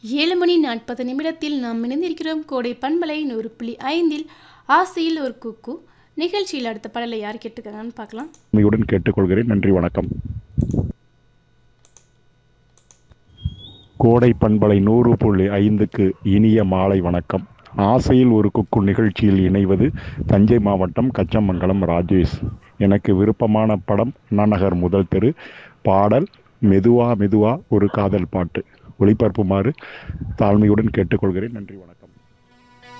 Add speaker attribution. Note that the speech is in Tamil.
Speaker 1: ஏழு மணி நாற்பது நிமிடத்தில் நாம் இணைந்திருக்கிறோம் கோடை பண்பலை நூறு புள்ளி ஐந்தில் ஆசையில் ஒரு குக்கு நிகழ்ச்சியில் அடுத்த பாடலை யார் கேட்டுக்கிறாங்கன்னு பார்க்கலாம்
Speaker 2: உண்மையுடன் கேட்டுக்கொள்கிறேன் நன்றி வணக்கம் கோடை பண்பலை நூறு புள்ளி ஐந்துக்கு இனிய மாலை வணக்கம் ஆசையில் ஒரு குக்கு நிகழ்ச்சியில் இணைவது தஞ்சை மாவட்டம் கச்சமங்கலம் ராஜேஷ் எனக்கு விருப்பமான படம் அண்ணாநகர் முதல் தெரு பாடல் மெதுவா மெதுவா ஒரு காதல் பாட்டு ஒளிபரப்புமாறு தாழ்மையுடன் கேட்டுக்கொள்கிறேன் நன்றி வணக்கம்